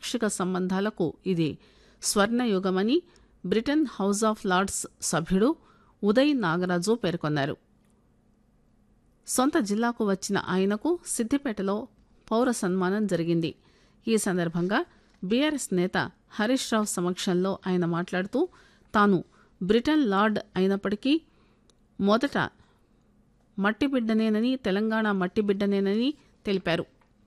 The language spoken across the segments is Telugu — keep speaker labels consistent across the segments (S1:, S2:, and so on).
S1: పాక్షిక సంబంధాలకు ఇది స్వర్ణయుగమని బ్రిటన్ హౌస్ ఆఫ్ లార్డ్స్ సభ్యుడు ఉదయ్ నాగరాజు పేర్కొన్నారు సొంత జిల్లాకు వచ్చిన ఆయనకు సిద్దిపేటలో పౌర సన్మానం జరిగింది ఈ సందర్భంగా బీఆర్ఎస్ నేత హరీష్ రావు సమక్షంలో ఆయన మాట్లాడుతూ తాను బ్రిటన్ లార్డ్ అయినప్పటికీ మొదట మట్టి బిడ్డనేనని తెలంగాణ మట్టి బిడ్డనేనని తెలిపారు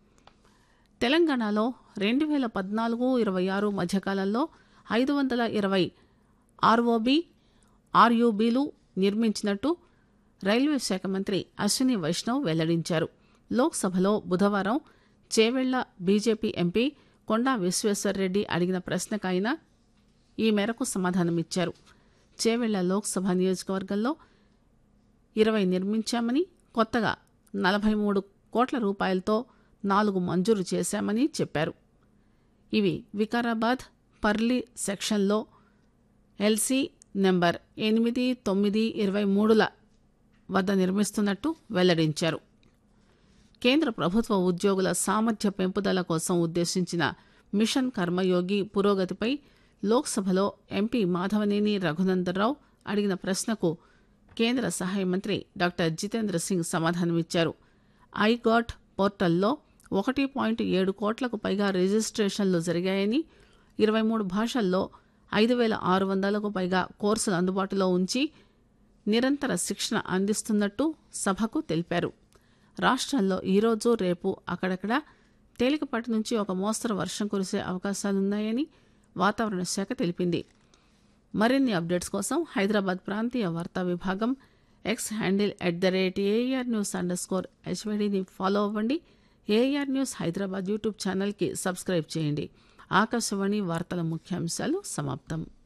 S1: తెలంగాణలో రెండు వేల పద్నాలుగు ఇరవై ఆరు మధ్యకాలంలో ఐదు వందల ఇరవై ఆర్ఓబి ఆర్యూబీలు నిర్మించినట్టు రైల్వే శాఖ మంత్రి అశ్విని వైష్ణవ్ వెల్లడించారు లోక్సభలో బుధవారం చేవెళ్ల బీజేపీ ఎంపీ కొండా విశ్వేశ్వర్రెడ్డి అడిగిన ప్రశ్నకు ఆయన ఈ మేరకు సమాధానమిచ్చారు చేవెళ్ల లోక్సభ నియోజకవర్గంలో ఇరవై నిర్మించామని కొత్తగా నలభై మూడు కోట్ల రూపాయలతో నాలుగు మంజూరు చేశామని చెప్పారు ఇవి వికారాబాద్ పర్లి సెక్షన్లో ఎల్సీ నెంబర్ ఎనిమిది తొమ్మిది ఇరవై మూడుల వద్ద నిర్మిస్తున్నట్టు వెల్లడించారు కేంద్ర ప్రభుత్వ ఉద్యోగుల సామర్థ్య పెంపుదల కోసం ఉద్దేశించిన మిషన్ కర్మయోగి పురోగతిపై లోక్సభలో ఎంపీ మాధవనేని రఘునందనరావు అడిగిన ప్రశ్నకు కేంద్ర సహాయ మంత్రి డాక్టర్ జితేంద్ర సింగ్ సమాధానమిచ్చారు ఐగాట్ పోర్టల్లో ఒకటి పాయింట్ ఏడు కోట్లకు పైగా రిజిస్ట్రేషన్లు జరిగాయని ఇరవై మూడు భాషల్లో ఐదు వేల ఆరు వందలకు పైగా కోర్సులు అందుబాటులో ఉంచి నిరంతర శిక్షణ అందిస్తున్నట్టు సభకు తెలిపారు రాష్ట్రంలో ఈరోజు రేపు అక్కడక్కడ తేలికపాటి నుంచి ఒక మోస్తరు వర్షం కురిసే అవకాశాలున్నాయని వాతావరణ శాఖ తెలిపింది మరిన్ని అప్డేట్స్ కోసం హైదరాబాద్ ప్రాంతీయ వార్తా విభాగం X handle at the rate AR news underscore హెచ్వైడిని ఫాలో అవ్వండి ఏఆర్ న్యూస్ హైదరాబాద్ యూట్యూబ్ ఛానల్కి సబ్స్క్రైబ్ చేయండి ఆకాశవాణి వార్తల ముఖ్యాంశాలు సమాప్తం